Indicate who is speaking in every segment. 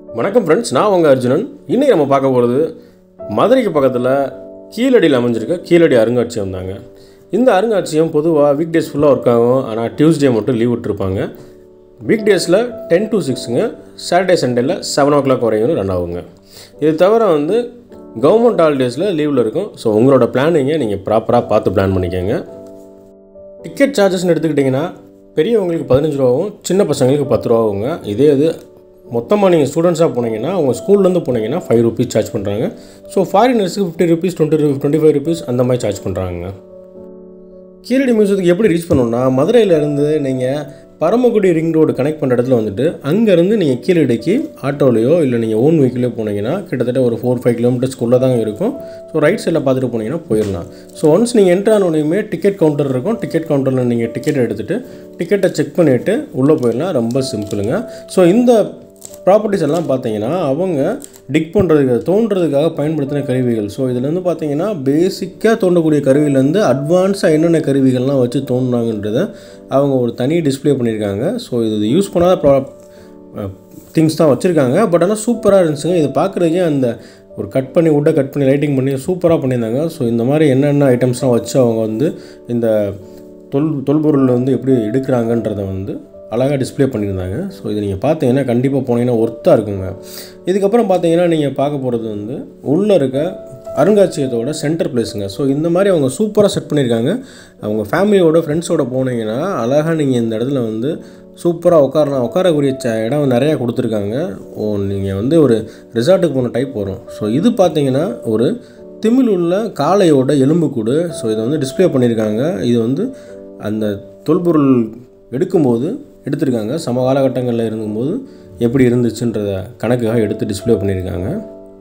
Speaker 1: வணக்கம் ஃப்ரெண்ட்ஸ் நான் உங்கள் அர்ஜுனன் இன்றைக்கி நம்ம பார்க்க போகிறது மதுரைக்கு பக்கத்தில் கீழடியில் அமைஞ்சிருக்க கீழடி அருங்காட்சியகம் தாங்க இந்த அருங்காட்சியகம் பொதுவாக வீக் டேஸ் ஃபுல்லாக ஒர்க் ஆகும் ஆனால் டியூஸ்டே மட்டும் லீவ் விட்டுருப்பாங்க வீக் டேஸில் டென் டு சிக்ஸுங்க சாட்டர்டே சண்டேல செவன் ஓ கிளாக் வரைக்கும் ரன் ஆகுங்க இது தவிர வந்து கவர்மெண்ட் ஹாலிடேஸில் லீவில் இருக்கும் ஸோ உங்களோட பிளானிங்கை நீங்கள் ப்ராப்பராக பார்த்து பிளான் பண்ணிக்கோங்க டிக்கெட் சார்ஜஸ்னு எடுத்துக்கிட்டிங்கன்னா பெரியவங்களுக்கு பதினஞ்சு ரூபாவும் சின்ன பசங்களுக்கு பத்து ரூபாவுங்க இதே இது மொத்தமாக நீங்கள் ஸ்டூடெண்ட்ஸாக போனீங்கன்னா உங்கள் ஸ்கூல்லேருந்து போனீங்கன்னா ஃபைவ் ருபீஸ் சார்ஜ் பண்ணுறாங்க ஸோ ஃபாரினர்ஸுக்கு fifty rupees twenty twenty five rupees அந்த மாதிரி சார்ஜ் பண்ணுறாங்க கீழடி மியூசியத்துக்கு எப்படி ரீச் பண்ணணும்னா மதுரையிலேருந்து நீங்கள் பரமக்குடி ரிங் ரோடு கனெக்ட் பண்ணுற இடத்துல வந்துட்டு அங்கேருந்து நீங்கள் கீழடிக்கு ஆட்டோலையோ இல்லை நீங்கள் ஓன் வெஹிக்கிளோ போனீங்கன்னா கிட்டத்தட்ட ஒரு ஃபோர் ஃபைவ் கிலோமீட்டர்ஸ்க்குள்ளே தாங்க இருக்கும் ஸோ ரைட் சைடில் பார்த்துட்டு போனீங்கன்னா போயிடலாம் ஸோ ஒன்ஸ் நீங்கள் என்ட்ரு ஆனோடையுமே டிக்கெட் கவுண்டர் இருக்கும் டிக்கெட் கவுண்டரில் நீங்கள் டிக்கெட் எடுத்துகிட்டு டிக்கெட்டை செக் பண்ணிவிட்டு உள்ளே போயிடலாம் ரொம்ப சிம்பிளுங்க ஸோ இந்த ப்ராப்பர்ட்டிஸ் எல்லாம் பார்த்தீங்கன்னா அவங்க டிக் பண்ணுறதுக்கு தோன்றதுக்காக பயன்படுத்தின கருவிகள் ஸோ இதுலேருந்து பார்த்தீங்கன்னா பேசிக்காக தோண்டக்கூடிய கருவியிலேருந்து அட்வான்ஸாக என்னென்ன கருவிகள்லாம் வச்சு தோணுனாங்கன்றதை அவங்க ஒரு தனி டிஸ்ப்ளே பண்ணியிருக்காங்க ஸோ இது யூஸ் பண்ணாத ப்ரா திங்ஸ் தான் வச்சுருக்காங்க பட் ஆனால் சூப்பராக இருந்துச்சுங்க இது பார்க்குறதுக்கே அந்த ஒரு கட் பண்ணி உட்டை கட் பண்ணி லைட்டிங் பண்ணி சூப்பராக பண்ணியிருந்தாங்க ஸோ இந்த மாதிரி என்னென்ன ஐட்டம்ஸ்லாம் வச்சு அவங்க வந்து இந்த தொல் தொல்பொருள் வந்து எப்படி எடுக்கிறாங்கன்றதை வந்து அழகாக டிஸ்ப்ளே பண்ணியிருந்தாங்க ஸோ இது நீங்கள் பார்த்தீங்கன்னா கண்டிப்பாக போனீங்கன்னா ஒர்த்தாக இருக்குங்க இதுக்கப்புறம் பார்த்தீங்கன்னா நீங்கள் பார்க்க போகிறது வந்து உள்ளே இருக்க அருங்காட்சியகத்தோட சென்டர் பிளேஸுங்க ஸோ இந்த மாதிரி அவங்க சூப்பராக செட் பண்ணியிருக்காங்க அவங்க ஃபேமிலியோட ஃப்ரெண்ட்ஸோட போனீங்கன்னா அழகாக நீங்கள் இந்த இடத்துல வந்து சூப்பராக உட்காரலாம் உட்காரக்கூடிய ச இடம் நிறையா கொடுத்துருக்காங்க ஓ நீங்கள் வந்து ஒரு ரிசார்ட்டுக்கு போன டைப் வரும் ஸோ இது பார்த்தீங்கன்னா ஒரு திமிழ் உள்ள காளையோட எலும்புக்கூடு ஸோ இதை வந்து டிஸ்ப்ளே பண்ணியிருக்காங்க இது வந்து அந்த தொல்பொருள் எடுக்கும்போது எடுத்திருக்காங்க சம காலகட்டங்களில் இருக்கும்போது எப்படி இருந்துச்சுன்றத கணக்காக எடுத்து டிஸ்ப்ளே பண்ணியிருக்காங்க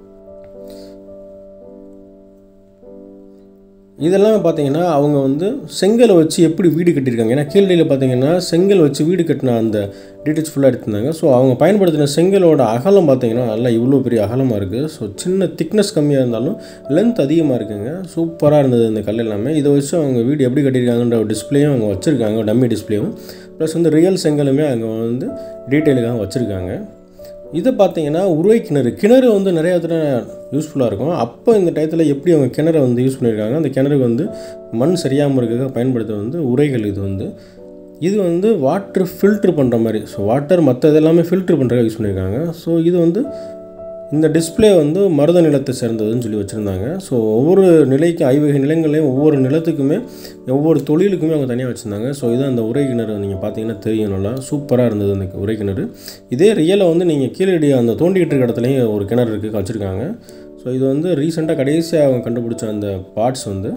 Speaker 1: இதெல்லாம் பார்த்தீங்கன்னா அவங்க வந்து செங்கலை வச்சு எப்படி வீடு கட்டியிருக்காங்க ஏன்னா கீழடியில் பார்த்தீங்கன்னா செங்கல் வச்சு வீடு கட்டின அந்த டீட்டெயில்ஸ் ஃபுல்லாக எடுத்திருந்தாங்க ஸோ அவங்க பயன்படுத்தின செங்கலோட அகலம் பார்த்தீங்கன்னா நல்லா இவ்வளோ பெரிய அகலமாக இருக்குது ஸோ சின்ன திக்னஸ் கம்மியாக இருந்தாலும் லென்த் அதிகமாக இருக்குங்க சூப்பராக இருந்தது இந்த கல் எல்லாமே இதை வச்சு அவங்க வீடு எப்படி கட்டியிருக்காங்கன்ற ஒரு டிஸ்பிளேயும் அவங்க வச்சுருக்காங்க டம்மி டிஸ்பிளேயும் ப்ளஸ் வந்து ரியல் செங்கலுமே அங்கே வந்து டீட்டெயிலுக்காக வச்சுருக்காங்க இதை பார்த்தீங்கன்னா உருவை கிணறு கிணறு வந்து நிறைய இடத்துல யூஸ்ஃபுல்லாக இருக்கும் அப்போ இந்த டயத்தில் எப்படி அவங்க கிணறை வந்து யூஸ் பண்ணியிருக்காங்க அந்த கிணறுக்கு வந்து மண் சரியாமல் இருக்க பயன்படுத்த வந்து உரைகள் இது வந்து இது வந்து வாட்டர் ஃபில்ட்ரு பண்ணுற மாதிரி ஸோ வாட்டர் மற்ற இதெல்லாமே ஃபில்ட்ரு பண்ணுறதுக்கு யூஸ் பண்ணியிருக்காங்க ஸோ இது வந்து இந்த டிஸ்பிளே வந்து மருத நிலத்தை சேர்ந்ததுன்னு சொல்லி வச்சுருந்தாங்க ஸோ ஒவ்வொரு நிலைக்கு ஐவகை நிலங்களையும் ஒவ்வொரு நிலத்துக்குமே ஒவ்வொரு தொழிலுக்குமே அவங்க தனியாக வச்சுருந்தாங்க ஸோ இது அந்த உரை கிணறு நீங்கள் பார்த்தீங்கன்னா தெரியும் நல்லா சூப்பராக இருந்தது அந்த உரை கிணறு இதே ரியலை வந்து நீங்கள் கீழடி அந்த தோண்டிக்கிட்டு இருக்க இடத்துலையும் ஒரு கிணறு இருக்குது வச்சுருக்காங்க ஸோ இது வந்து ரீசெண்டாக கடைசியாக அவங்க கண்டுபிடிச்ச அந்த பார்ட்ஸ் வந்து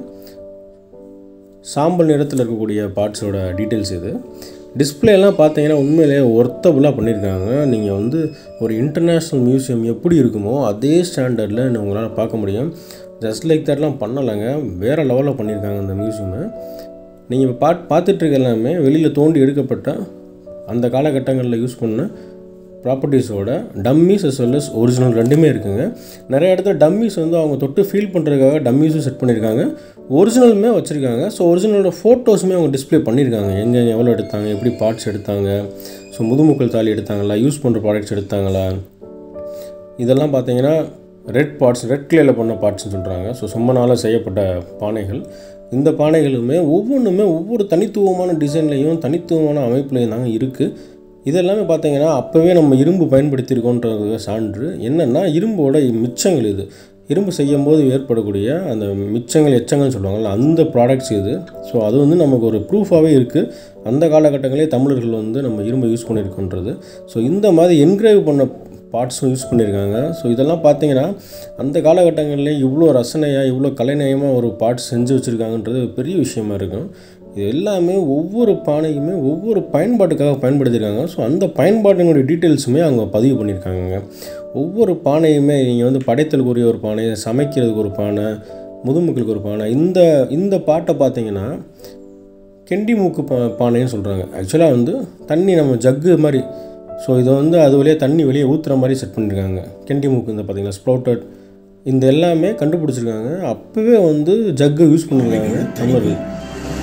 Speaker 1: சாம்பல் நிறத்தில் இருக்கக்கூடிய பார்ட்ஸோட டீட்டெயில்ஸ் இது டிஸ்பிளேலாம் பார்த்தீங்கன்னா உண்மையிலேயே ஒர்த்தபுளாக பண்ணியிருக்காங்க நீங்கள் வந்து ஒரு இன்டர்நேஷ்னல் மியூசியம் எப்படி இருக்குமோ அதே ஸ்டாண்டர்டில் உங்களால் பார்க்க முடியும் ஜஸ்ட் லைக் தட்லாம் பண்ணலைங்க வேறு லெவலில் பண்ணியிருக்காங்க அந்த மியூசியமை நீங்கள் இப்போ பாட் பார்த்துட்ருக்க எல்லாமே வெளியில் தோண்டி எடுக்கப்பட்ட அந்த காலகட்டங்களில் யூஸ் பண்ண ப்ராப்பர்ட்டிஸோட dummies as well as original ரெண்டுமே இருக்குங்க நிறைய இடத்துல டம்மிஸ் வந்து அவங்க தொட்டு ஃபீல் பண்ணுறதுக்காக டம்மிஸும் செட் பண்ணியிருக்காங்க ஒரிஜினலுமே வச்சுருக்காங்க ஸோ ஒரிஜினலோட ஃபோட்டோஸுமே அவங்க டிஸ்ப்ளே பண்ணியிருக்காங்க எங்கே எவ்வளோ எடுத்தாங்க எப்படி பார்ட்ஸ் எடுத்தாங்க ஸோ முதுமுக்கள் தாலி எடுத்தாங்களா யூஸ் பண்ணுற ப்ராடக்ட்ஸ் எடுத்தாங்களா இதெல்லாம் பார்த்தீங்கன்னா ரெட் பார்ட்ஸ் ரெட் கிளேயில் பண்ண பார்ட்ஸ்னு சொல்கிறாங்க ஸோ செம்மனால் செய்யப்பட்ட பானைகள் இந்த பானைகளுமே ஒவ்வொன்றுமே ஒவ்வொரு தனித்துவமான டிசைன்லேயும் தனித்துவமான அமைப்புலையும் தாங்க இருக்குது இதெல்லாமே பார்த்தீங்கன்னா அப்போவே நம்ம இரும்பு பயன்படுத்தியிருக்கோன்றது சான்று என்னென்னா இரும்போட மிச்சங்கள் இது இரும்பு செய்யும் போது ஏற்படக்கூடிய அந்த மிச்சங்கள் எச்சங்கள்னு சொல்லுவாங்கள்ல அந்த ப்ராடக்ட்ஸ் இது ஸோ அது வந்து நமக்கு ஒரு ப்ரூஃபாகவே இருக்குது அந்த காலகட்டங்களே தமிழர்கள் வந்து நம்ம இரும்பை யூஸ் பண்ணியிருக்கோன்றது ஸோ இந்த மாதிரி என்கிரேவ் பண்ண பார்ட்ஸும் யூஸ் பண்ணியிருக்காங்க ஸோ இதெல்லாம் பார்த்தீங்கன்னா அந்த காலகட்டங்களில் இவ்வளோ ரசனையாக இவ்வளோ கலைநயமாக ஒரு பார்ட்ஸ் செஞ்சு வச்சுருக்காங்கன்றது ஒரு பெரிய விஷயமா இருக்கும் இது எல்லாமே ஒவ்வொரு பானையுமே ஒவ்வொரு பயன்பாட்டுக்காக பயன்படுத்தியிருக்காங்க ஸோ அந்த பயன்பாட்டினுடைய டீட்டெயில்ஸுமே அவங்க பதிவு பண்ணியிருக்காங்க ஒவ்வொரு பானையுமே நீங்கள் வந்து படைத்தலுக்குரிய ஒரு பானை சமைக்கிறதுக்கு ஒரு பானை முதுமுக்களுக்கு ஒரு பானை இந்த இந்த பாட்டை பார்த்தீங்கன்னா கெண்டி மூக்கு பா பானைன்னு சொல்கிறாங்க ஆக்சுவலாக வந்து தண்ணி நம்ம ஜக்கு மாதிரி ஸோ இதை வந்து அது வழியாக தண்ணி வெளியே ஊற்றுற மாதிரி செட் பண்ணியிருக்காங்க கெண்டி மூக்கு இந்த பார்த்தீங்கன்னா ஸ்ப்ளவுட்டட் இந்த எல்லாமே கண்டுபிடிச்சிருக்காங்க அப்போவே வந்து ஜக்கு யூஸ் பண்ணியிருக்காங்க தமிழர்கள்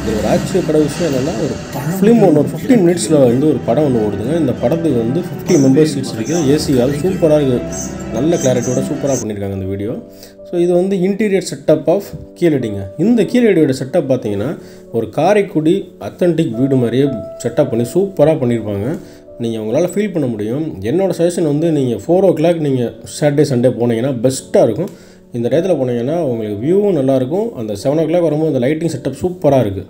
Speaker 1: இது ஒரு ஆச்சரியப்பட விஷயம் என்னென்னா ஒரு ஃபிலிம் ஒன்று ஒரு ஃபிஃப்டீன் மினிட்ஸில் வந்து ஒரு படம் ஒன்று ஓடுதுங்க இந்த படத்துக்கு வந்து ஃபிஃப்டி மெம்பர்ஸ் சீட்ஸ் இருக்குது ஏசி ஆல் சூப்பராக இருக்குது நல்ல கிளாரிட்டியோட சூப்பராக பண்ணியிருக்காங்க இந்த வீடியோ ஸோ இது வந்து இன்டீரியர் செட்டப் ஆஃப் கீழடிங்க இந்த கீழடியோட செட்டப் பார்த்தீங்கன்னா ஒரு காரைக்குடி அத்தன்டிக் வீடு மாதிரியே செட்டப் பண்ணி சூப்பராக பண்ணியிருப்பாங்க நீங்கள் உங்களால் ஃபீல் பண்ண முடியும் என்னோடய சஜஷன் வந்து நீங்கள் ஃபோர் ஓ கிளாக் நீங்கள் சாட்டர்டே சண்டே போனீங்கன்னா பெஸ்ட்டாக இருக்கும் இந்த டயத்தில் போனீங்கன்னா உங்களுக்கு வியூவும் நல்லாயிருக்கும் அந்த செவன் ஓ கிளாக் வரும்போது அந்த லைட்டிங் செட்டப் சூப்பராக இருக்குது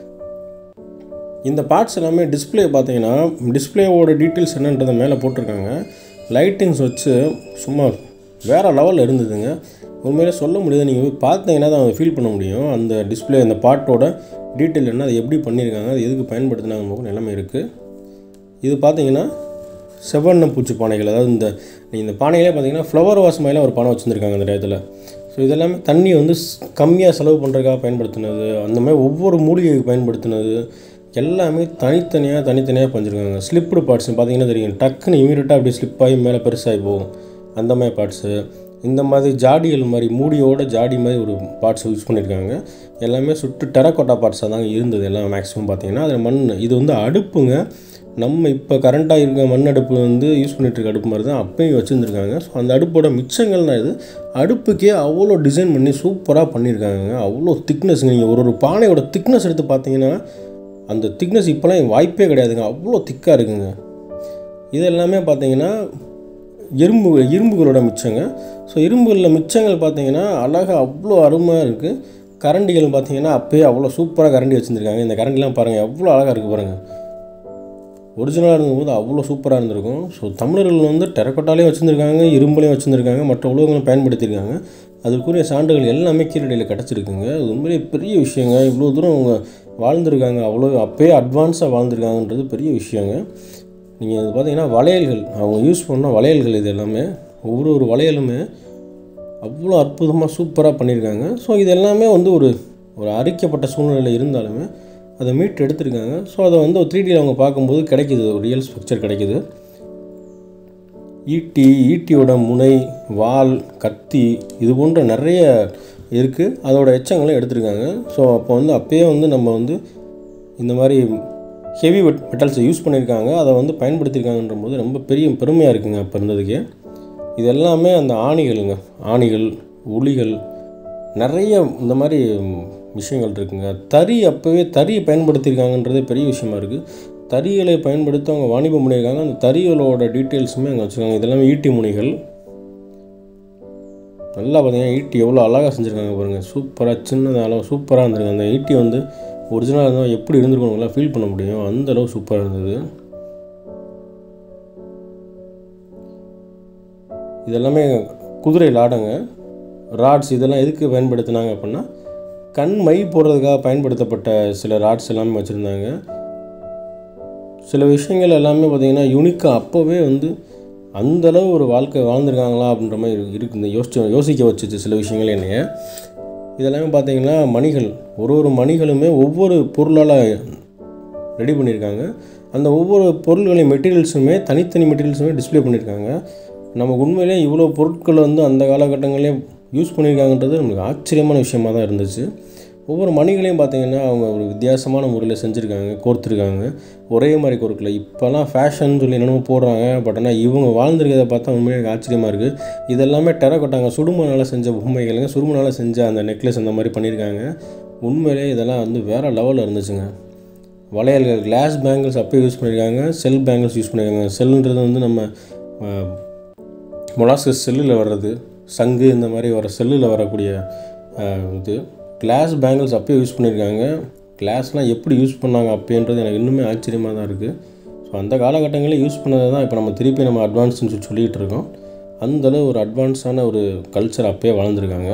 Speaker 1: இந்த பார்ட்ஸ் எல்லாமே டிஸ்பிளே பார்த்தீங்கன்னா டிஸ்பிளேவோட டீட்டெயில்ஸ் என்னன்றதை மேலே போட்டிருக்காங்க லைட்டிங்ஸ் வச்சு சும்மா வேறு லெவலில் இருந்ததுங்க உண்மையிலே சொல்ல முடியாது நீங்கள் போய் பார்த்தீங்கன்னா தான் அதை ஃபீல் பண்ண முடியும் அந்த டிஸ்பிளே அந்த பாட்டோட டீட்டெயில் என்ன அது எப்படி பண்ணியிருக்காங்க அது எதுக்கு பயன்படுத்தினாங்க போகும் எல்லாமே இருக்குது இது பார்த்தீங்கன்னா செவ்வண்ண பூச்சி பானைகள் அதாவது இந்த நீங்கள் இந்த பானையிலே பார்த்தீங்கன்னா ஃப்ளவர் வாஸ் மாதிரிலாம் ஒரு பானை வச்சுருந்துருக்காங்க அந்த டயத்தில் ஸோ இதெல்லாமே தண்ணி வந்து கம்மியாக செலவு பண்ணுறதுக்காக பயன்படுத்தினது அந்த மாதிரி ஒவ்வொரு மூலிகைக்கு பயன்படுத்தினது எல்லாமே தனித்தனியாக தனித்தனியாக பண்ணிருக்காங்க ஸ்லிப்டு பார்ட்ஸ் பார்த்தீங்கன்னா தெரியும் டக்குன்னு இமீடியட்டாக அப்படியே ஸ்லிப் ஆகி மேலே பெருசாகி போகும் அந்த மாதிரி பார்ட்ஸு இந்த மாதிரி ஜாடிகள் மாதிரி மூடியோட ஜாடி மாதிரி ஒரு பார்ட்ஸ் யூஸ் பண்ணியிருக்காங்க எல்லாமே சுட்டு டெரக்கோட்டா பார்ட்ஸாக தாங்க இருந்தது எல்லாம் மேக்ஸிமம் பார்த்தீங்கன்னா அதில் மண் இது வந்து அடுப்புங்க நம்ம இப்போ கரண்ட்டாக இருக்க மண் அடுப்பு வந்து யூஸ் பண்ணிட்டு இருக்க அடுப்பு மாதிரி தான் அப்பயும் வச்சுருந்துருக்காங்க ஸோ அந்த அடுப்போட மிச்சங்கள் தான் இது அடுப்புக்கே அவ்வளோ டிசைன் பண்ணி சூப்பராக பண்ணியிருக்காங்க அவ்வளோ திக்னஸ்ங்க நீங்கள் ஒரு ஒரு பானையோட திக்னஸ் எடுத்து பார்த்தீங்கன்னா அந்த திக்னஸ் இப்போலாம் வாய்ப்பே கிடையாதுங்க அவ்வளோ திக்காக இருக்குங்க இது எல்லாமே பார்த்தீங்கன்னா இரும்பு இரும்புகளோட மிச்சங்க ஸோ இரும்புகளில் மிச்சங்கள் பார்த்தீங்கன்னா அழகாக அவ்வளோ அருமையாக இருக்குது கரண்டிகள் பார்த்தீங்கன்னா அப்போயே அவ்வளோ சூப்பராக கரண்டி வச்சுருந்துருக்காங்க இந்த கரண்டிலாம் பாருங்கள் எவ்வளோ அழகாக இருக்குது பாருங்கள் ஒரிஜினலாக இருக்கும்போது அவ்வளோ சூப்பராக இருந்திருக்கும் ஸோ தமிழர்கள் வந்து டெரக்கோட்டாலையும் வச்சுருந்துருக்காங்க இரும்புலையும் வச்சுருந்துருக்காங்க மற்ற உலகங்களும் பயன்படுத்தியிருக்காங்க அதுக்குரிய சான்றுகள் எல்லாமே கீழடியில் கிடச்சிருக்குங்க அது உண்மையிலேயே பெரிய விஷயங்க இவ்வளோ தூரம் அவங்க வாழ்ந்திருக்காங்க அவ்வளோ அப்போயே அட்வான்ஸாக வாழ்ந்திருக்காங்கன்றது பெரிய விஷயங்க நீங்கள் இது பார்த்தீங்கன்னா வளையல்கள் அவங்க யூஸ் பண்ண வளையல்கள் இது எல்லாமே ஒவ்வொரு ஒரு வளையலுமே அவ்வளோ அற்புதமாக சூப்பராக பண்ணியிருக்காங்க ஸோ இது எல்லாமே வந்து ஒரு ஒரு அரிக்கப்பட்ட சூழ்நிலையில் இருந்தாலுமே அதை மீட் எடுத்திருக்காங்க ஸோ அதை வந்து ஒரு த்ரீ அவங்க பார்க்கும்போது கிடைக்கிது ஒரு ரியல் ஸ்ட்ரக்சர் கிடைக்கிது ஈட்டி ஈட்டியோட முனை வால் கத்தி இது போன்ற நிறைய இருக்குது அதோட எச்சங்களும் எடுத்திருக்காங்க ஸோ அப்போ வந்து அப்போயே வந்து நம்ம வந்து இந்த மாதிரி ஹெவி மெட்டல்ஸை யூஸ் பண்ணியிருக்காங்க அதை வந்து பயன்படுத்தியிருக்காங்கன்ற போது ரொம்ப பெரிய பெருமையாக இருக்குங்க அப்போ இருந்ததுக்கே இது எல்லாமே அந்த ஆணிகளுங்க ஆணிகள் உளிகள் நிறைய இந்த மாதிரி விஷயங்கள் இருக்குங்க தறி அப்போவே தறியை பயன்படுத்தியிருக்காங்கன்றதே பெரிய விஷயமா இருக்குது தறிகளை பயன்படுத்தி அவங்க வாணிபம் பண்ணியிருக்காங்க அந்த தறிகளோட டீட்டெயில்ஸுமே அங்கே வச்சுருக்காங்க இதெல்லாமே ஈட்டி முனைகள் நல்லா பார்த்தீங்கன்னா ஈட்டி எவ்வளோ அழகாக செஞ்சுருக்காங்க பாருங்கள் சூப்பராக சின்னதாக அளவு சூப்பராக இருந்திருக்கு அந்த ஈட்டி வந்து ஒரிஜினலாக இருந்தால் எப்படி இருந்திருக்கணுங்களா ஃபீல் பண்ண முடியும் அந்த அளவு சூப்பராக இருந்தது இதெல்லாமே குதிரை லாடங்க ராட்ஸ் இதெல்லாம் எதுக்கு பயன்படுத்தினாங்க அப்படின்னா கண் மை போடுறதுக்காக பயன்படுத்தப்பட்ட சில ராட்ஸ் எல்லாமே வச்சுருந்தாங்க சில விஷயங்கள் எல்லாமே பார்த்திங்கன்னா யூனிக்காக அப்போவே வந்து அந்தளவு ஒரு வாழ்க்கை வாழ்ந்துருக்காங்களா அப்படின்ற மாதிரி இருக்கு இருக்குது யோசிச்சு யோசிக்க வச்சுச்சு சில விஷயங்கள் என்னைய இதெல்லாமே பார்த்தீங்கன்னா மணிகள் ஒரு ஒரு மணிகளுமே ஒவ்வொரு பொருளால் ரெடி பண்ணியிருக்காங்க அந்த ஒவ்வொரு பொருள்களையும் மெட்டீரியல்ஸுமே தனித்தனி மெட்டீரியல்ஸுமே டிஸ்ப்ளே பண்ணியிருக்காங்க நமக்கு உண்மையிலே இவ்வளோ பொருட்கள் வந்து அந்த காலகட்டங்களிலே யூஸ் பண்ணியிருக்காங்கன்றது நமக்கு ஆச்சரியமான விஷயமா தான் இருந்துச்சு ஒவ்வொரு மணிகளையும் பார்த்தீங்கன்னா அவங்க ஒரு வித்தியாசமான முறையில் செஞ்சுருக்காங்க கோர்த்துருக்காங்க ஒரே மாதிரி கோர்க்கல இப்போல்லாம் ஃபேஷன் சொல்லி என்னென்னமோ போடுறாங்க பட் ஆனால் இவங்க வாழ்ந்துருக்கிறத பார்த்தா உண்மையிலே எனக்கு ஆச்சரியமாக இருக்குது இதெல்லாமே டெரக்கொட்டாங்க சுடுமணால் செஞ்ச பொம்மைகளுங்க சுடுமணால் செஞ்ச அந்த நெக்லஸ் அந்த மாதிரி பண்ணியிருக்காங்க உண்மையிலே இதெல்லாம் வந்து வேறு லெவலில் இருந்துச்சுங்க வளையல்கள் கிளாஸ் பேங்கிள்ஸ் அப்போயே யூஸ் பண்ணியிருக்காங்க செல் பேங்கிள்ஸ் யூஸ் பண்ணியிருக்காங்க செல்லுன்றது வந்து நம்ம மொலாசஸ் செல்லில் வர்றது சங்கு இந்த மாதிரி வர செல்லில் வரக்கூடிய அஹ், இது கிளாஸ் பேங்கிள்ஸ் அப்பயே யூஸ் பண்ணியிருக்காங்க கிளாஸ்லாம் எப்படி யூஸ் பண்ணாங்க அப்போன்றது எனக்கு இன்னுமே ஆச்சரியமாக தான் இருக்குது ஸோ அந்த காலகட்டங்களில் யூஸ் பண்ணதை தான் இப்போ நம்ம திருப்பி நம்ம அட்வான்ஸ்னு சொல்லி சொல்லிகிட்டு இருக்கோம் அந்தளவு ஒரு அட்வான்ஸான ஒரு கல்ச்சர் அப்பயே வளர்ந்துருக்காங்க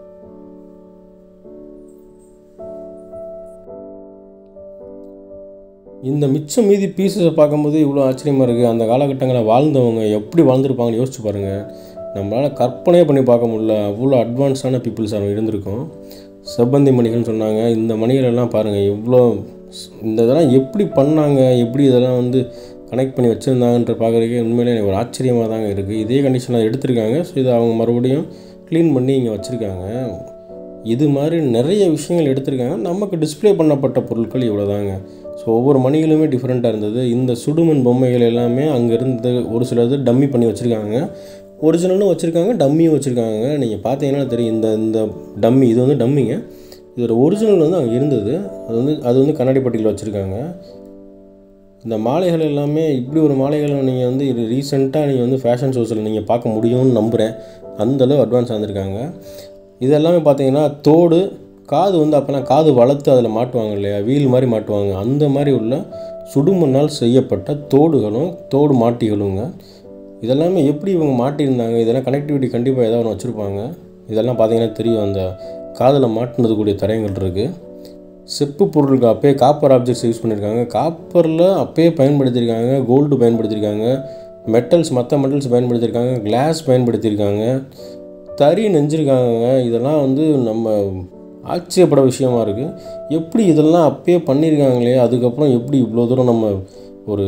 Speaker 1: இந்த மிச்சம் மீதி பீசஸை பார்க்கும்போது இவ்வளோ ஆச்சரியமாக இருக்குது அந்த காலகட்டங்களில் வாழ்ந்தவங்க எப்படி வாழ்ந்துருப்பாங்கன்னு யோசிச்சு பாருங்கள் நம்மளால் கற்பனையே பண்ணி பார்க்க முடியல அவ்வளோ அட்வான்ஸான பீப்புள்ஸ் அவங்க இருந்திருக்கும் செவ்வந்தி மணிகள்னு சொன்னாங்க இந்த மணிகள் எல்லாம் பாருங்கள் எவ்வளோ ஸ்- இந்த இதெல்லாம் எப்படி பண்ணாங்க எப்படி இதெல்லாம் வந்து கனெக்ட் பண்ணி வச்சுருந்தாங்கன்ற பார்க்குறதுக்கே உண்மையிலே எனக்கு ஒரு ஆச்சரியமாக தாங்க இருக்குது இதே கண்டிஷனில் எடுத்திருக்காங்க ஸோ இதை அவங்க மறுபடியும் க்ளீன் பண்ணி இங்கே வச்சுருக்காங்க இது மாதிரி நிறைய விஷயங்கள் எடுத்திருக்காங்க நமக்கு டிஸ்ப்ளே பண்ணப்பட்ட பொருட்கள் இவ்வளோதாங்க ஸோ ஒவ்வொரு மணிகளுமே டிஃப்ரெண்ட்டாக இருந்தது இந்த சுடுமண் பொம்மைகள் எல்லாமே அங்கே இருந்து ஒரு சிலது டம்மி பண்ணி வச்சுருக்காங்க ஒரிஜினலும் வச்சுருக்காங்க டம்மியும் வச்சுருக்காங்க நீங்கள் பார்த்தீங்கன்னா தெரியும் இந்த இந்த டம்மி இது வந்து டம்மிங்க இதோட ஒரிஜினல் வந்து அங்கே இருந்தது அது வந்து அது வந்து கண்ணாடி பட்டியில் வச்சுருக்காங்க இந்த மாலைகள் எல்லாமே இப்படி ஒரு மாலைகளை நீங்கள் வந்து இது ரீசெண்டாக நீங்கள் வந்து ஃபேஷன் ஷோஸில் நீங்கள் பார்க்க முடியும்னு நம்புகிறேன் அந்தளவு அட்வான்ஸ் ஆகிருக்காங்க இது எல்லாமே பார்த்தீங்கன்னா தோடு காது வந்து அப்போல்லாம் காது வளர்த்து அதில் மாட்டுவாங்க இல்லையா வீல் மாதிரி மாட்டுவாங்க அந்த மாதிரி உள்ள சுடுமண்ணால் செய்யப்பட்ட தோடுகளும் தோடு மாட்டிகளுங்க இதெல்லாமே எப்படி இவங்க மாட்டியிருந்தாங்க இதெல்லாம் கனெக்டிவிட்டி கண்டிப்பாக ஏதாவது ஒன்று வச்சுருப்பாங்க இதெல்லாம் பார்த்தீங்கன்னா தெரியும் அந்த காதில் மாட்டினது கூடிய தடயங்கள் இருக்குது செப்பு பொருளுக்கு அப்பயே காப்பர் ஆப்ஜெக்ட்ஸ் யூஸ் பண்ணியிருக்காங்க காப்பரில் அப்பயே பயன்படுத்தியிருக்காங்க கோல்டு பயன்படுத்தியிருக்காங்க மெட்டல்ஸ் மற்ற மெட்டல்ஸ் பயன்படுத்தியிருக்காங்க கிளாஸ் பயன்படுத்தியிருக்காங்க தறி நெஞ்சிருக்காங்க இதெல்லாம் வந்து நம்ம ஆச்சரியப்பட விஷயமா இருக்குது எப்படி இதெல்லாம் அப்பயே பண்ணியிருக்காங்களே அதுக்கப்புறம் எப்படி இவ்வளோ தூரம் நம்ம ஒரு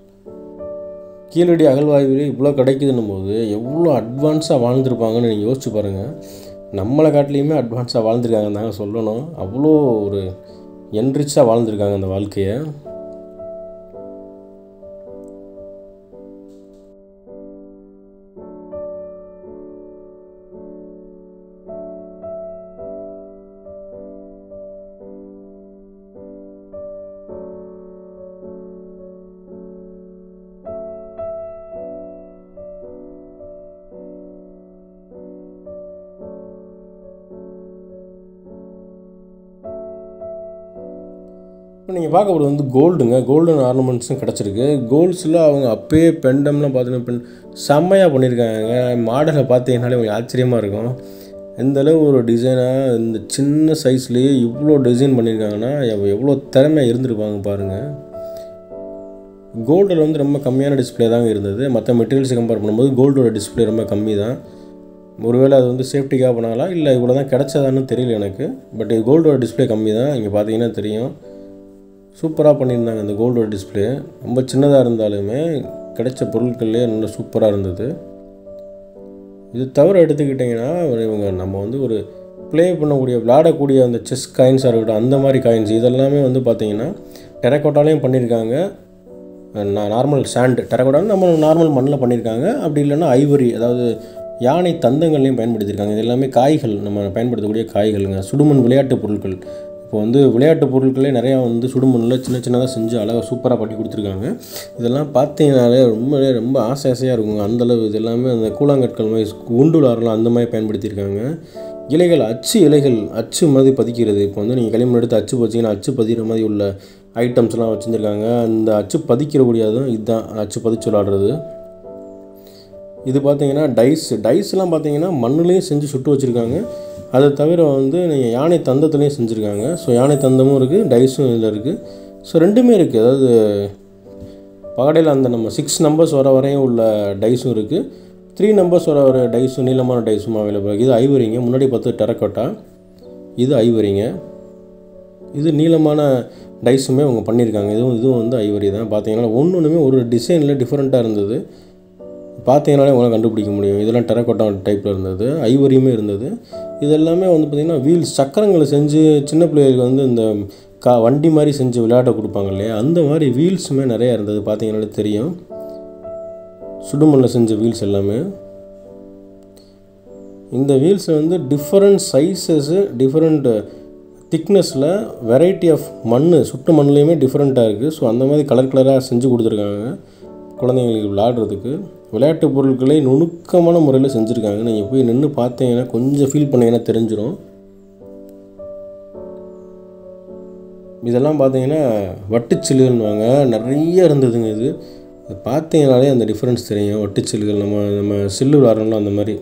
Speaker 1: கீழடி அகழ்வாய்விலே இவ்வளோ கிடைக்குதுன்னும் போது எவ்வளோ அட்வான்ஸாக வாழ்ந்துருப்பாங்கன்னு நீங்கள் யோசிச்சு பாருங்கள் நம்மளை காட்டிலையுமே அட்வான்ஸாக வாழ்ந்துருக்காங்கன்னு தாங்க சொல்லணும் அவ்வளோ ஒரு என்ரிச்சாக வாழ்ந்துருக்காங்க அந்த வாழ்க்கையை இப்போ நீங்கள் பார்க்க போகிறது வந்து கோல்டுங்க கோல்டன் ஆர்னமெண்ட்ஸும் கிடச்சிருக்கு கோல்ட்ஸில் அவங்க அப்பயே பெண்டம்லாம் பார்த்தீங்கன்னா பெண் செம்மையாக பண்ணியிருக்காங்க மாடலை பார்த்தீங்கன்னாலே உங்களுக்கு ஆச்சரியமாக இருக்கும் எந்த அளவு ஒரு டிசைனாக இந்த சின்ன சைஸ்லேயே இவ்வளோ டிசைன் பண்ணியிருக்காங்கன்னா எவ்- எவ்வளோ திறமையாக இருந்திருப்பாங்க பாருங்கள் கோல்டில் வந்து ரொம்ப கம்மியான டிஸ்ப்ளே தாங்க இருந்தது மற்ற மெட்டீரியல்ஸ் கம்பேர் பண்ணும்போது கோல்டோட டிஸ்ப்ளே ரொம்ப கம்மி தான் ஒருவேளை அது வந்து சேஃப்டிக்காக பண்ணாங்களா இல்லை இவ்வளோ தான் கிடச்சதான்னு தெரியல எனக்கு பட் கோல்டோட டிஸ்ப்ளே கம்மி தான் இங்கே பார்த்தீங்கன்னா தெரியும் சூப்பராக பண்ணியிருந்தாங்க அந்த கோல்டோட டிஸ்ப்ளே ரொம்ப சின்னதாக இருந்தாலுமே கிடைச்ச பொருட்கள்லேயே நல்ல சூப்பராக இருந்தது இது தவிர எடுத்துக்கிட்டிங்கன்னா இவங்க நம்ம வந்து ஒரு ப்ளே பண்ணக்கூடிய விளையாடக்கூடிய அந்த செஸ் காயின்ஸாக இருக்கட்டும் அந்த மாதிரி காயின்ஸ் இதெல்லாமே வந்து பார்த்தீங்கன்னா டெரக்கோட்டாலையும் பண்ணியிருக்காங்க நார்மல் சாண்ட் டெரக்கோட்டாலும் நம்ம நார்மல் மண்ணில் பண்ணியிருக்காங்க அப்படி இல்லைன்னா ஐவரி அதாவது யானை தந்தங்கள்லையும் பயன்படுத்தியிருக்காங்க இது எல்லாமே காய்கள் நம்ம பயன்படுத்தக்கூடிய காய்களுங்க சுடுமண் விளையாட்டு பொருட்கள் இப்போ வந்து விளையாட்டு பொருட்களே நிறையா வந்து சுடுமண்ணில் சின்ன சின்னதாக செஞ்சு அழகாக சூப்பராக பண்ணி கொடுத்துருக்காங்க இதெல்லாம் பார்த்தீங்கனாலே ரொம்பவே ரொம்ப ஆசை ஆசையாக இருக்குங்க அந்தளவு இது எல்லாமே அந்த கூழாங்கற்கள் மாதிரி குண்டுலாரெலாம் அந்த மாதிரி பயன்படுத்தியிருக்காங்க இலைகள் அச்சு இலைகள் அச்சு மாதிரி பதிக்கிறது இப்போ வந்து நீங்கள் களிமண் எடுத்து அச்சு பதிச்சிங்கன்னா அச்சு பதிக்கிற மாதிரி உள்ள ஐட்டம்ஸ்லாம் வச்சுருந்துருக்காங்க அந்த அச்சு பதிக்கிறக்கூடியதும் இதுதான் அச்சு பதிச்சு விளாடுறது இது பார்த்தீங்கன்னா டைஸ் டைஸ்லாம் பார்த்தீங்கன்னா மண்ணுலேயும் செஞ்சு சுட்டு வச்சுருக்காங்க அதை தவிர வந்து நீங்கள் யானை தந்தத்துலேயும் செஞ்சுருக்காங்க ஸோ யானை தந்தமும் இருக்குது டைஸும் இதில் இருக்குது ஸோ ரெண்டுமே இருக்குது அதாவது பகடையில் அந்த நம்ம சிக்ஸ் நம்பர்ஸ் வர வரையும் உள்ள டைஸும் இருக்குது த்ரீ நம்பர்ஸ் வர வர டைஸும் நீளமான டைஸும் அவைலபிள் இருக்குது இது ஐவரிங்க முன்னாடி பார்த்து டெரக்கோட்டா இது ஐவரிங்க இது நீளமான டைஸுமே அவங்க பண்ணியிருக்காங்க இதுவும் இதுவும் வந்து ஐவரி தான் பார்த்தீங்கன்னா ஒன்று ஒன்றுமே ஒரு டிசைனில் டிஃப்ரெண்ட்டாக இருந்தது பார்த்தீங்கனாலே உங்களால் கண்டுபிடிக்க முடியும் இதெல்லாம் டெரக்கோட்டா டைப்பில் இருந்தது ஐவரியுமே இருந்தது இது எல்லாமே வந்து பார்த்திங்கன்னா வீல்ஸ் சக்கரங்களை செஞ்சு சின்ன பிள்ளைகளுக்கு வந்து இந்த கா வண்டி மாதிரி செஞ்சு விளையாட கொடுப்பாங்க இல்லையா அந்த மாதிரி வீல்ஸுமே நிறையா இருந்தது பார்த்தீங்கனாலே தெரியும் சுடுமண்ணில் செஞ்ச வீல்ஸ் எல்லாமே இந்த வீல்ஸ் வந்து டிஃப்ரெண்ட் சைஸஸ்ஸு டிஃப்ரெண்ட் திக்னஸில் வெரைட்டி ஆஃப் மண் சுட்டு மண்ணுலேயுமே டிஃப்ரெண்ட்டாக இருக்குது ஸோ அந்த மாதிரி கலர் கலராக செஞ்சு கொடுத்துருக்காங்க குழந்தைங்களுக்கு விளையாடுறதுக்கு விளையாட்டு பொருட்களை நுணுக்கமான முறையில் செஞ்சுருக்காங்க நீங்கள் போய் நின்று பார்த்தீங்கன்னா கொஞ்சம் ஃபீல் பண்ணீங்கன்னா தெரிஞ்சிடும் இதெல்லாம் பார்த்தீங்கன்னா வட்டுச்சில்லுகள்னுவாங்க நிறைய இருந்ததுங்க இது இது பார்த்தீங்கனாலே அந்த டிஃப்ரென்ஸ் தெரியும் வட்டுச்சில்லுகள் நம்ம நம்ம சில்லு விளாட்றோம்ல அந்த மாதிரி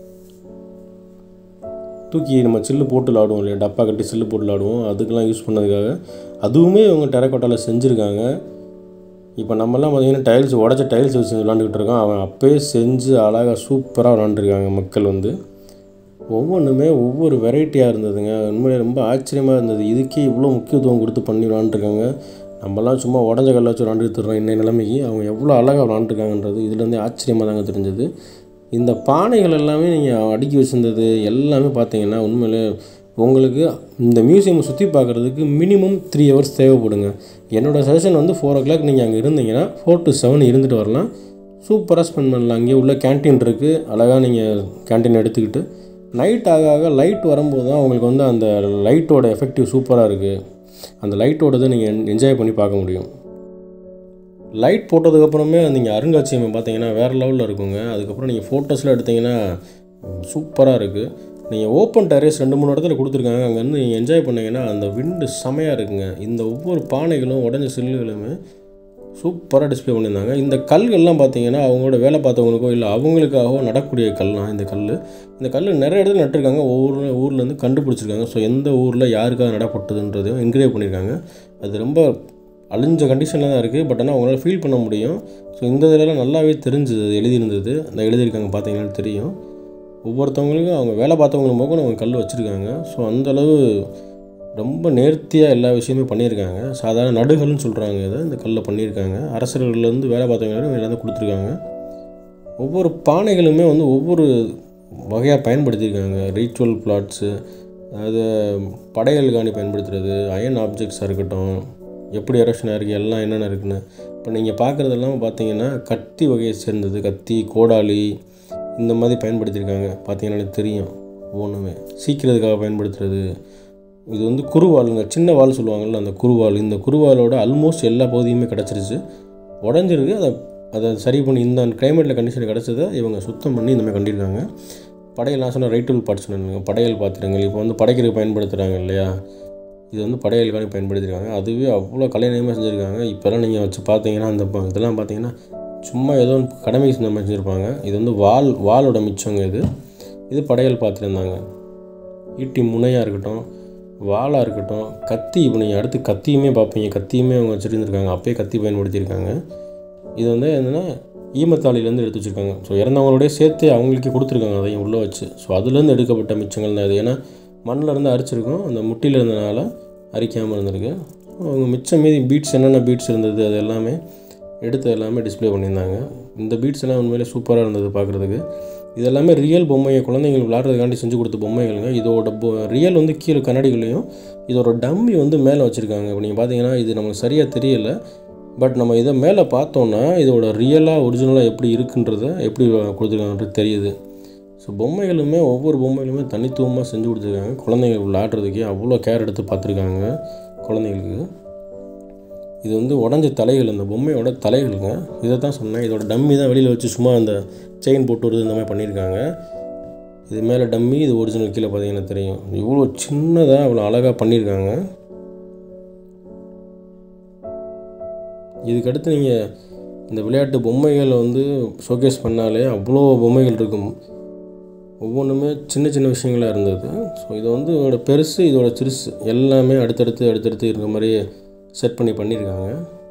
Speaker 1: தூக்கி நம்ம சில்லு போட்டு விளாடுவோம் இல்லையா டப்பா கட்டி சில்லு போட்டு விளாடுவோம் அதுக்கெல்லாம் யூஸ் பண்ணதுக்காக அதுவுமே இவங்க டெரக்கோட்டாவில் செஞ்சுருக்காங்க இப்போ நம்மலாம் பார்த்தீங்கன்னா டைல்ஸ் உடச்ச டைல்ஸ் வச்சு விளாண்டுக்கிட்டு இருக்கோம் அவன் அப்பயே செஞ்சு அழகாக சூப்பராக விளாண்டுருக்காங்க மக்கள் வந்து ஒவ்வொன்றுமே ஒவ்வொரு வெரைட்டியாக இருந்ததுங்க உண்மையிலே ரொம்ப ஆச்சரியமாக இருந்தது இதுக்கே இவ்வளோ முக்கியத்துவம் கொடுத்து பண்ணி விளாண்டுருக்காங்க நம்மலாம் சும்மா உடஞ்ச கல்லை வச்சு விளாண்டுட்டு இருக்கோம் இன்னைய நிலைமைக்கு அவங்க எவ்வளோ அழகாக விளாண்டுருக்காங்கன்றது இதுலேருந்து ஆச்சரியமாக தாங்க தெரிஞ்சது இந்த பானைகள் எல்லாமே நீங்கள் அடுக்கி வச்சிருந்தது எல்லாமே பார்த்தீங்கன்னா உண்மையிலே உங்களுக்கு இந்த மியூசியம் சுற்றி பார்க்குறதுக்கு மினிமம் த்ரீ ஹவர்ஸ் தேவைப்படுங்க என்னோடய சஜஷன் வந்து ஃபோர் ஓ கிளாக் நீங்கள் அங்கே இருந்தீங்கன்னா ஃபோர் டு செவன் இருந்துட்டு வரலாம் சூப்பராக ஸ்பெண்ட் பண்ணலாம் அங்கேயே உள்ள கேன்டீன் இருக்குது அழகாக நீங்கள் கேன்டீன் எடுத்துக்கிட்டு நைட் ஆக ஆக லைட் வரும்போது தான் உங்களுக்கு வந்து அந்த லைட்டோட எஃபெக்டிவ் சூப்பராக இருக்குது அந்த லைட்டோடதை நீங்கள் என்ஜாய் பண்ணி பார்க்க முடியும் லைட் போட்டதுக்கப்புறமே நீங்கள் அருங்காட்சியகம் பார்த்தீங்கன்னா வேறு லெவலில் இருக்குங்க அதுக்கப்புறம் நீங்கள் ஃபோட்டோஸ்லாம் எடுத்தீங்கன்னா சூப்பராக இருக்குது நீங்கள் ஓப்பன் டெரேஸ் ரெண்டு மூணு இடத்துல கொடுத்துருக்காங்க அங்கே வந்து நீங்கள் என்ஜாய் பண்ணீங்கன்னா அந்த விண்டு செமையாக இருக்குங்க இந்த ஒவ்வொரு பானைகளும் உடஞ்ச சில்லுகளுமே சூப்பராக டிஸ்ப்ளே பண்ணியிருந்தாங்க இந்த கல்கள்லாம் பார்த்தீங்கன்னா அவங்களோட வேலை பார்த்தவங்களுக்கோ இல்லை அவங்களுக்காகவோ நடக்கூடிய கல்லாம் இந்த கல் இந்த கல் நிறைய இடத்துல நட்டிருக்காங்க ஒவ்வொரு ஊர்லேருந்து கண்டுபிடிச்சிருக்காங்க ஸோ எந்த ஊரில் யாருக்காக நடப்பட்டதுன்றதையும் என்கரேஜ் பண்ணியிருக்காங்க அது ரொம்ப அழிஞ்ச கண்டிஷனில் தான் இருக்குது பட் ஆனால் அவங்களால ஃபீல் பண்ண முடியும் ஸோ இந்த இதிலலாம் நல்லாவே தெரிஞ்சுது அது எழுதியிருந்தது அந்த எழுதியிருக்காங்க பார்த்தீங்கன்னா தெரியும் ஒவ்வொருத்தவங்களுக்கும் அவங்க வேலை பார்த்தவங்களும் போக அவங்க கல் வச்சுருக்காங்க ஸோ அந்தளவு ரொம்ப நேர்த்தியாக எல்லா விஷயமே பண்ணியிருக்காங்க சாதாரண நடுகள்னு சொல்கிறாங்க இதை இந்த கல்லை பண்ணியிருக்காங்க அரசர்கள்லேருந்து வேலை பார்த்தவங்களும் எல்லாமே கொடுத்துருக்காங்க ஒவ்வொரு பானைகளுமே வந்து ஒவ்வொரு வகையாக பயன்படுத்தியிருக்காங்க ரீச்சுவல் பிளாட்ஸு அதாவது படையல்காணி பயன்படுத்துறது அயன் ஆப்ஜெக்ட்ஸாக இருக்கட்டும் எப்படி எரப்ஷன் இருக்குது எல்லாம் என்னென்ன இருக்குன்னு இப்போ நீங்கள் பார்க்குறதெல்லாம் பார்த்தீங்கன்னா கத்தி வகையை சேர்ந்தது கத்தி கோடாலி இந்த மாதிரி பயன்படுத்தியிருக்காங்க பார்த்தீங்கன்னா எனக்கு தெரியும் ஒன்றுமே சீக்கிரத்துக்காக பயன்படுத்துறது இது வந்து குருவாளுங்க சின்ன வால் சொல்லுவாங்கள்ல அந்த குருவால் இந்த குருவாலோட ஆல்மோஸ்ட் எல்லா பகுதியுமே கிடச்சிருச்சு உடஞ்சிருக்கு அதை அதை சரி பண்ணி இந்த கிளைமேட்டில் கண்டிஷன் கிடச்சதை இவங்க சுத்தம் பண்ணி இந்த மாதிரி கண்டிருக்காங்க படையல் சொன்ன ரைட்டுல் பார்ட் சொன்னாங்க படையல் பாத்திரங்கள் இப்போ வந்து படைக்கிறதுக்கு பயன்படுத்துகிறாங்க இல்லையா இது வந்து படையலுக்காக பயன்படுத்தியிருக்காங்க அதுவே அவ்வளோ கலைநயமாக செஞ்சுருக்காங்க இப்போல்லாம் நீங்கள் வச்சு பார்த்தீங்கன்னா அந்த ப- இதெல்லாம் பார்த்தீங்கன்னா சும்மா ஏதோ ஒன்று கடமை செஞ்ச மாதிரி செஞ்சுருப்பாங்க இது வந்து வால் வாலோட மிச்சங்க இது இது படையல் பார்த்துருந்தாங்க ஈட்டி முனையாக இருக்கட்டும் வாளாக இருக்கட்டும் கத்தி இப்போ நீங்கள் அடுத்து கத்தியுமே பார்ப்பீங்க கத்தியுமே அவங்க வச்சுருந்துருக்காங்க அப்பயே கத்தி பயன்படுத்தியிருக்காங்க இது வந்து என்னென்னா ஈமத்தாளிலேருந்து எடுத்து வச்சுருக்காங்க ஸோ இறந்தவங்களோடய சேர்த்து அவங்களுக்கே கொடுத்துருக்காங்க அதையும் உள்ளே வச்சு ஸோ அதுலேருந்து எடுக்கப்பட்ட மிச்சங்கள் தான் இது ஏன்னா மண்ணில் இருந்து அரிச்சிருக்கோம் அந்த முட்டியில் இருந்தனால அரிக்காமல் இருந்திருக்கு ஸோ அவங்க மிச்சம் மீதி பீட்ஸ் என்னென்ன பீட்ஸ் இருந்தது அது எல்லாமே எடுத்து எல்லாமே டிஸ்ப்ளே பண்ணியிருந்தாங்க இந்த பீட்ஸ் எல்லாம் உண்மையிலே சூப்பராக இருந்தது பார்க்குறதுக்கு இது எல்லாமே ரியல் பொம்மையை குழந்தைங்களுக்கு விளாட்றதுக்காண்டி செஞ்சு கொடுத்த பொம்மைகளுங்க இதோட பொ ரியல் வந்து கீழே கண்ணாடிகளையும் இதோட டம்மி வந்து மேலே வச்சுருக்காங்க இப்போ நீங்கள் பார்த்தீங்கன்னா இது நமக்கு சரியாக தெரியல பட் நம்ம இதை மேலே பார்த்தோன்னா இதோட ரியலாக ஒரிஜினலாக எப்படி இருக்குன்றத எப்படி கொடுத்துருக்காங்கன்றது தெரியுது ஸோ பொம்மைகளுமே ஒவ்வொரு பொம்மைகளுமே தனித்துவமாக செஞ்சு கொடுத்துருக்காங்க குழந்தைங்க விளையாடுறதுக்கே அவ்வளோ கேர் எடுத்து பார்த்துருக்காங்க குழந்தைங்களுக்கு இது வந்து உடஞ்ச தலைகள் அந்த பொம்மையோட தலைகளுங்க இதை தான் சொன்னேன் இதோட டம்மி தான் வெளியில் வச்சு சும்மா அந்த செயின் போட்டு வருது இந்த மாதிரி பண்ணியிருக்காங்க இது மேலே டம்மி இது ஒரிஜினல் கீழே பார்த்தீங்கன்னா தெரியும் இவ்வளோ சின்னதாக அவ்வளோ அழகாக பண்ணியிருக்காங்க இதுக்கடுத்து நீங்கள் இந்த விளையாட்டு பொம்மைகளை வந்து ஷோகேஸ் பண்ணாலே அவ்வளோ பொம்மைகள் இருக்கும் ஒவ்வொன்றுமே சின்ன சின்ன விஷயங்களாக இருந்தது ஸோ இது வந்து இதோட பெருசு இதோட சிறுசு எல்லாமே அடுத்தடுத்து அடுத்தடுத்து இருக்கிற மாதிரி செட் பண்ணி பண்ணியிருக்காங்க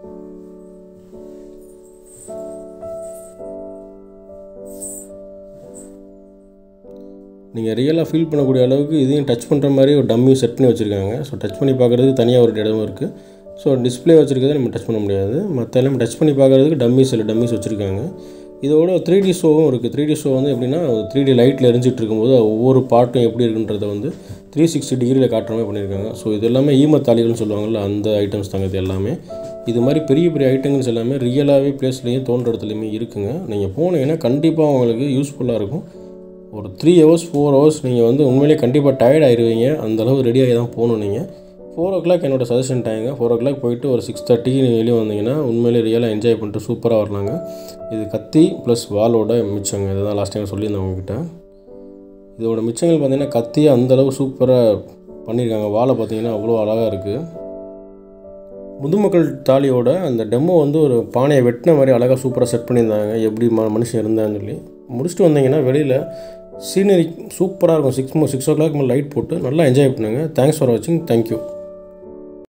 Speaker 1: நீங்கள் ரியலாக ஃபீல் பண்ணக்கூடிய அளவுக்கு இதையும் டச் பண்ணுற மாதிரி ஒரு டம்மி செட் பண்ணி வச்சுருக்காங்க ஸோ டச் பண்ணி பார்க்குறதுக்கு தனியாக ஒரு இடமும் இருக்குது ஸோ டிஸ்ப்ளே வச்சுருக்கிறத நம்ம டச் பண்ண முடியாது மற்ற எல்லாம் டச் பண்ணி பார்க்குறதுக்கு டம்மிஸ் இல்லை டம்மிஸ் வச்சுருக்காங்க இதோட த்ரீ டி ஷோவும் இருக்குது த்ரீ டி ஷோ வந்து எப்படின்னா த்ரீ டி லைட்டில் எரிஞ்சிட்டு இருக்கும்போது ஒவ்வொரு பாட்டும் எப்படி இருக்குன்றத வந்து த்ரீ சிக்ஸ்டி டிகிரியில் காட்டுற மாதிரி பண்ணியிருக்காங்க ஸோ இது எல்லாமே ஈமத்தாளிகள்னு சொல்லுவாங்கள்ல அந்த ஐட்டம்ஸ் தாங்க இது எல்லாமே இது மாதிரி பெரிய பெரிய ஐட்டங்கள்ஸ் எல்லாமே ரியலாகவே பிளேஸ்லேயும் தோன்ற இடத்துலையுமே இருக்குங்க நீங்கள் போனீங்கன்னா கண்டிப்பாக உங்களுக்கு யூஸ்ஃபுல்லாக இருக்கும் ஒரு த்ரீ ஹவர்ஸ் ஃபோர் ஹவர்ஸ் நீங்கள் வந்து உண்மையிலேயே கண்டிப்பாக டயர்ட் ஆயிடுவீங்க அந்தளவு ரெடியாகி தான் போகணும் நீங்கள் ஃபோர் ஓ கிளாக் என்னோட சஜஷன் டைங்க ஃபோர் ஓ கிளாக் போயிட்டு ஒரு சிக்ஸ் தேர்ட்டிக்கு நீங்கள் வெளியே வந்தீங்கன்னா உண்மையிலே ரியலாக என்ஜாய் பண்ணிட்டு சூப்பராக வரலாங்க இது கத்தி ப்ளஸ் வாலோட மிச்சங்க இதுதான் லாஸ்ட் டைம் சொல்லியிருந்தேன் உங்ககிட்ட இதோட மிச்சங்கள் பார்த்தீங்கன்னா கத்தியை அந்தளவு சூப்பராக பண்ணியிருக்காங்க வாழை பார்த்தீங்கன்னா அவ்வளோ அழகாக இருக்குது முதுமக்கள் தாலியோட அந்த டெமோ வந்து ஒரு பானையை வெட்டின மாதிரி அழகாக சூப்பராக செட் பண்ணியிருந்தாங்க எப்படி ம மனுஷன் இருந்தான்னு சொல்லி முடிச்சுட்டு வந்தீங்கன்னா வெளியில் சீனரி சூப்பராக இருக்கும் சிக்ஸ் சிக்ஸ் ஓ கிளாக் மேலே லைட் போட்டு நல்லா என்ஜாய் பண்ணுங்கள் தேங்க்ஸ் ஃபார் வாட்சிங் தேங்க்யூ